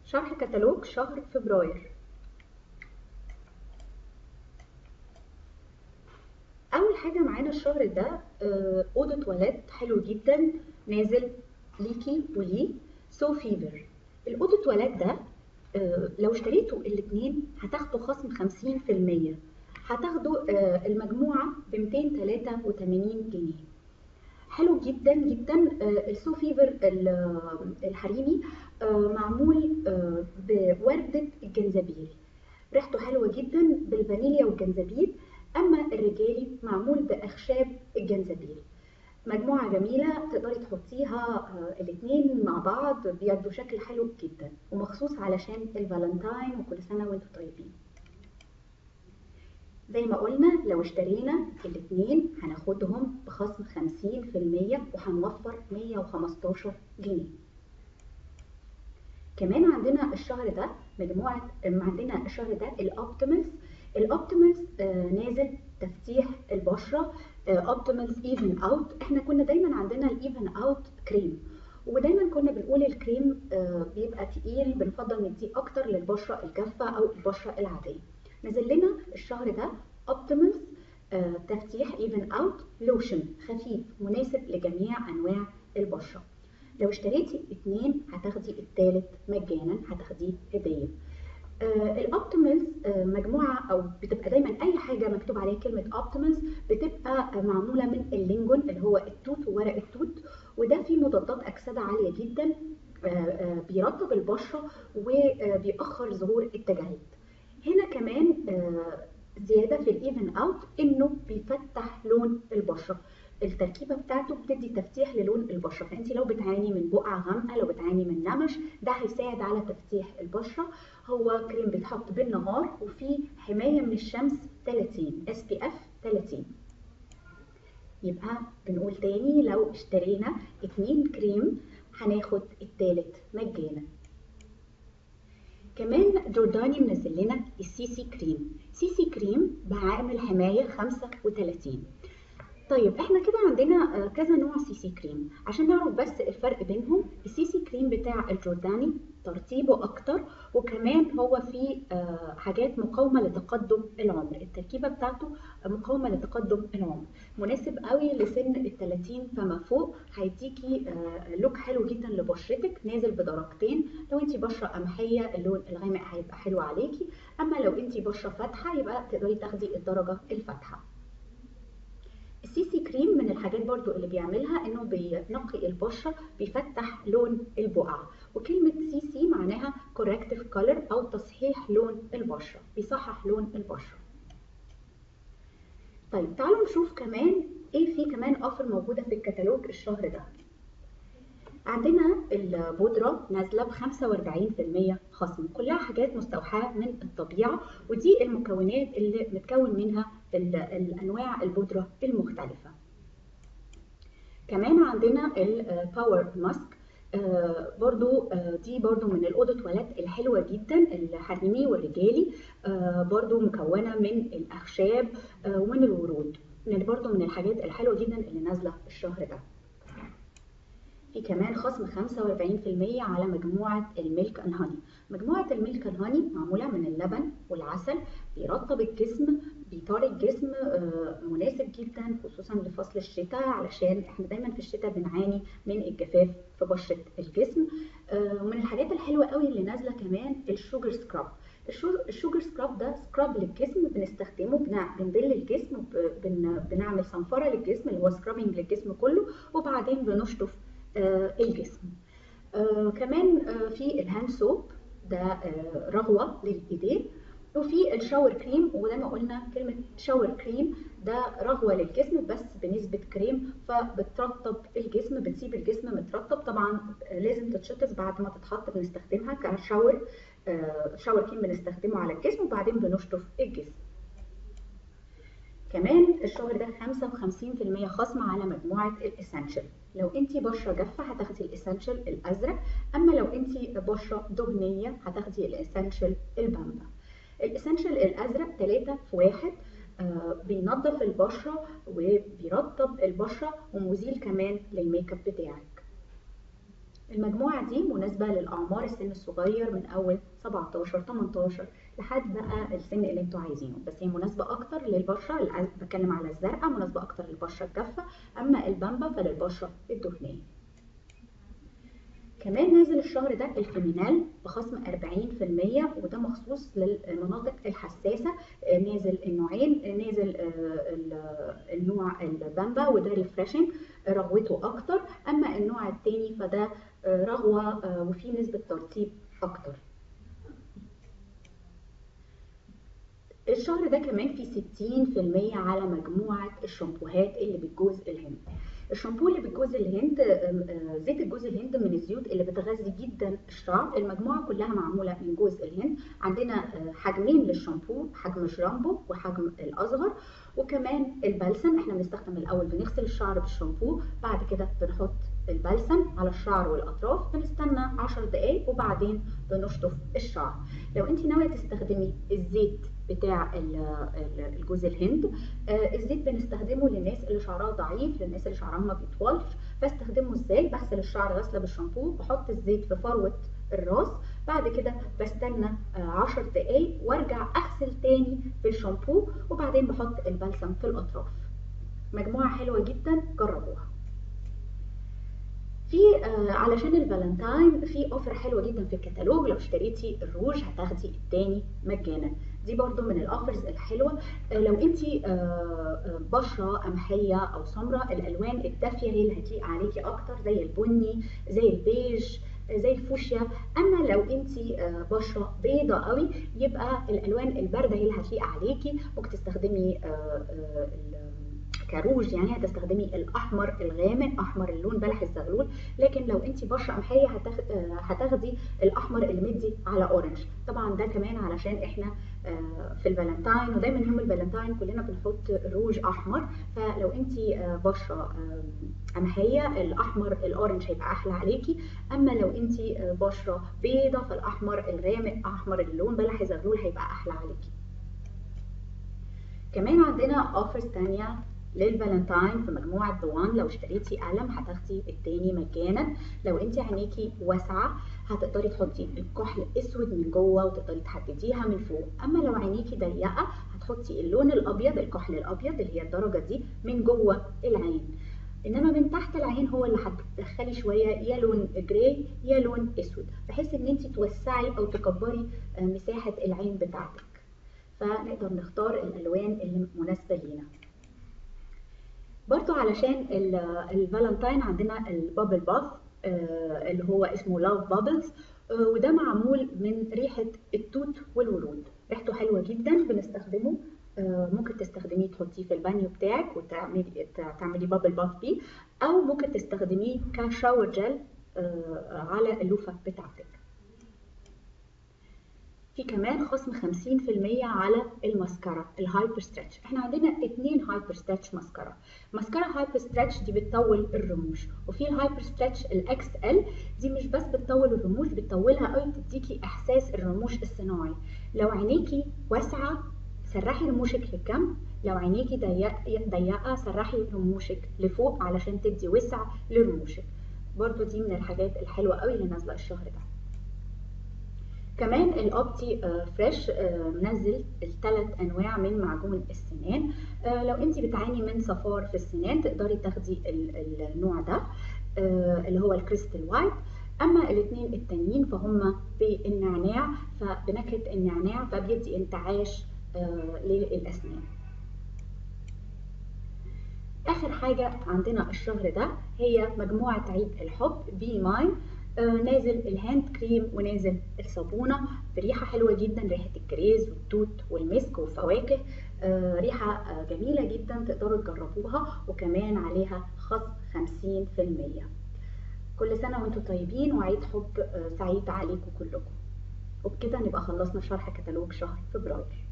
شرح كتالوج شهر فبراير اول حاجه معانا الشهر ده آه، اوضه تواليت حلو جدا نازل ليكي وليه سو فيفر الاوضه تواليت ده آه، لو اشتريتوا الاثنين هتاخدوا خصم 50% هتاخدوا آه، المجموعه ب 283 جنيه حلو جدا جدا آه، السو فيفر ال- الحريمي آه، معمول آه، بوردة الجنزبيل ريحته حلوة جدا بالفانيليا والجنزبيل أما الرجالي معمول بأخشاب الجنزبيل مجموعة جميلة تقدري تحطيها آه، الاتنين مع بعض بيدوا شكل حلو جدا ومخصوص علشان الفالنتاين وكل سنة وانتم طيبين زي ما قلنا لو اشترينا الاتنين هناخدهم بخصم 50% وهنوفر 115 جنيه كمان عندنا الشهر ده مجموعة عندنا الشهر ده الأوبتيمالز الأوبتيمالز آه، نازل تفتيح البشرة أوبتيمالز ايفن اوت احنا كنا دايما عندنا الايفن اوت كريم ودايما كنا بنقول الكريم آه، بيبقى تقيل بنفضل نديه اكتر للبشرة الجافة او البشرة العادية نزل لنا الشهر ده اوبتيمالز تفتيح ايفن اوت لوشن خفيف مناسب لجميع انواع البشره لو اشتريتي اتنين هتاخدي التالت مجانا هتاخديه هديه آه الاوبتيمالز آه مجموعه او بتبقى دايما اي حاجه مكتوب عليها كلمه اوبتيمالز بتبقى آه، معموله من اللينجون اللي هو التوت وورق التوت وده فيه مضادات اكسده عاليه جدا آه، آه، بيرطب البشره وبيأخر ظهور التجاعيد هنا كمان آه، زياده في الايفن اوت انه بيفتح لون البشره التركيبه بتاعته بتدي تفتيح للون البشره فانت لو بتعاني من بقع غامقه لو بتعاني من نمش ده هيساعد على تفتيح البشره هو كريم بيتحط بالنهار وفيه حمايه من الشمس 30 اس بي اف 30 يبقى بنقول تاني لو اشترينا اتنين كريم هناخد التالت مجانا كمان جورداني منزل لنا السي سي كريم سي سي كريم بعامل حمايه 35 طيب احنا كده عندنا آه، كذا نوع سي سي كريم عشان نعرف بس الفرق بينهم السي سي كريم بتاع الجورداني ترطيبه اكتر وكمان هو فيه آه، حاجات مقاومه لتقدم العمر التركيبه بتاعته مقاومه لتقدم العمر مناسب قوي لسن ال 30 فما فوق هيديكي آه، لوك حلو جدا لبشرتك نازل بدرجتين لو انت بشره قمحيه اللون الغامق هيبقى حلو عليكي اما لو انت بشره فاتحه يبقى تقدري تاخدي الدرجه الفاتحه السي سي كريم من الحاجات برضو اللي بيعملها انه بينقي البشره بيفتح لون البقع وكلمه سي سي معناها corrective color او تصحيح لون البشره بيصحح لون البشره طيب تعالوا نشوف كمان ايه في كمان اوفر موجوده في الكتالوج الشهر ده عندنا البودرة نازلة ب 45% خصم كلها حاجات مستوحاة من الطبيعة ودي المكونات اللي متكون منها ال- الأنواع البودرة المختلفة كمان عندنا الباور ماسك برضو آه، دي برضو من الأوضة تواليت الحلوة جدا الحريمي والرجالي آه، برضو مكونة من الأخشاب آه، ومن الورود من برضو من الحاجات الحلوة جدا اللي نازلة الشهر ده في كمان خصم 45% على مجموعة الميلك ان هاني مجموعة الميلك ان هاني معمولة من اللبن والعسل بيرطب الجسم بيطار الجسم آه، مناسب جدا خصوصا لفصل الشتاء علشان احنا دايما في الشتاء بنعاني من الجفاف في بشرة الجسم آه، ومن الحاجات الحلوة قوي اللي نازلة كمان الشوجر سكراب الشو- الشوجر سكراب ده سكراب للجسم بنستخدمه بنع- بنبل الجسم وب- بن- بنعمل صنفرة للجسم اللي هو سكرابنج للجسم كله وبعدين بنشطف آه، الجسم آه، كمان آه، في الهاند سوب ده آه، رغوة للإيدين وفي الشاور كريم وزي ما قلنا كلمة شاور كريم ده رغوة للجسم بس بنسبة كريم فبترطب الجسم بتسيب الجسم مترطب طبعا آه، لازم تتشطف بعد ما تتحط بنستخدمها كشاور آه، شاور كريم بنستخدمه على الجسم وبعدين بنشطف الجسم كمان الشهر ده 55% خصم على مجموعة الاسنشال لو انت بشرة جافة هتاخدي الاسنشال الازرق اما لو انت بشرة دهنية هتاخدي الاسنشال البامبا الاسنشال الازرق 3 في 1 آه بينظف البشرة وبيرطب البشرة ومزيل كمان للميك اب بتاعك المجموعة دي مناسبة للأعمار السن الصغير من أول 17 18 لحد بقى السن اللي انتوا عايزينه بس هي مناسبة أكتر للبشرة اللي بتكلم على الزرقاء مناسبة أكتر للبشرة الجافة أما البامبا فللبشرة الدهنية كمان نازل الشهر ده الفيمينال بخصم 40% وده مخصوص للمناطق الحساسة نازل النوعين نازل النوع البامبا وده ريفريشنج رغوته اكتر اما النوع التاني فده رغوة وفيه نسبة ترطيب اكتر الشهر ده كمان فيه 60% على مجموعة الشامبوهات اللي بتجوز الهند الشامبو اللي بجوز الهند زيت الجوز الهند من الزيوت اللي بتغذي جدا الشعر المجموعه كلها معموله من جوز الهند عندنا حجمين للشامبو حجم جرامبو وحجم الاصغر وكمان البلسم احنا بنستخدم الاول بنغسل الشعر بالشامبو بعد كده بنحط البلسم على الشعر والاطراف بنستنى 10 دقايق وبعدين بنشطف الشعر لو انت ناويه تستخدمي الزيت بتاع الجوز الهند الزيت بنستخدمه للناس اللي شعرها ضعيف للناس اللي شعرها ما بيطولش بستخدمه ازاي بغسل الشعر غسله بالشامبو بحط الزيت في فروه الراس بعد كده بستنى 10 دقايق وارجع اغسل تاني بالشامبو وبعدين بحط البلسم في الاطراف مجموعه حلوه جدا جربوها في آه علشان الفالنتاين في اوفر حلوه جدا في الكتالوج لو اشتريتي الروج هتاخدي التاني مجانا دي برضو من الاوفرز الحلوه آه لو انت آه بشره قمحيه او سمراء الالوان الدافيه هي اللي هتليق عليكي اكتر زي البني زي البيج زي الفوشيا اما لو انت بشره بيضه قوي يبقى الالوان البارده هي اللي هتليق عليكي ممكن تستخدمي كروج يعني هتستخدمي الاحمر الغامق احمر اللون بلح الزغلول لكن لو انت بشره قمحيه هتاخدي الاحمر اللي مدي على اورنج طبعا ده كمان علشان احنا في الفالنتاين ودايما يوم الفالنتاين كلنا بنحط روج احمر فلو انت بشره قمحيه الاحمر الاورنج هيبقى احلى عليكي اما لو انت بشره بيضه فالاحمر الغامق احمر اللون بلح الزغلول هيبقى احلى عليكي كمان عندنا اوفرز تانية للفالنتاين في مجموعة دوان لو اشتريتي قلم هتاخدي التاني مجانا لو انت عينيكي واسعة هتقدري تحطي الكحل اسود من جوه وتقدري تحدديها من فوق اما لو عينيكي ضيقة هتحطي اللون الابيض الكحل الابيض اللي هي الدرجة دي من جوه العين انما من تحت العين هو اللي هتدخلي شويه يا لون جراي يا لون اسود بحيث ان انت توسعي او تكبري مساحه العين بتاعتك فنقدر نختار الالوان اللي مناسبه لينا برضو علشان الفالنتاين عندنا البابل باث اللي هو اسمه لاف بابلز وده معمول من ريحة التوت والورود ريحته حلوة جدا بنستخدمه ممكن تستخدميه تحطيه في البانيو بتاعك وتعملي تعملي بابل باث بيه او ممكن تستخدميه كشاور جل على اللوفة بتاعتك في كمان خصم 50% على الماسكارا الهايبر ستريتش احنا عندنا اتنين هايبر ستريتش ماسكارا ماسكارا هايبر ستريتش دي بتطول الرموش وفي الهايبر ستريتش الاكس ال دي مش بس بتطول الرموش بتطولها قوي بتديكي احساس الرموش الصناعي لو عينيكي واسعه سرحي رموشك للجنب لو عينيكي ضيقه ضيقه سرحي رموشك لفوق علشان تدي وسع لرموشك برضو دي من الحاجات الحلوه قوي اللي نازله الشهر ده كمان الاوبتي فريش منزل الثلاث انواع من معجون السنان لو انت بتعاني من صفار في السنان تقدري تاخدي النوع ده اللي هو الكريستال وايت اما الاثنين التانيين فهم بالنعناع فبنكهه النعناع فبيدي انتعاش للاسنان اخر حاجه عندنا الشهر ده هي مجموعه عيد الحب بي ماين نازل الهاند كريم ونازل الصابونه بريحه حلوه جدا ريحه الكريز والتوت والمسك والفواكه ريحه جميله جدا تقدروا تجربوها وكمان عليها خصم 50% كل سنه وانتم طيبين وعيد حب سعيد عليكم كلكم وبكده نبقى خلصنا شرح كتالوج شهر فبراير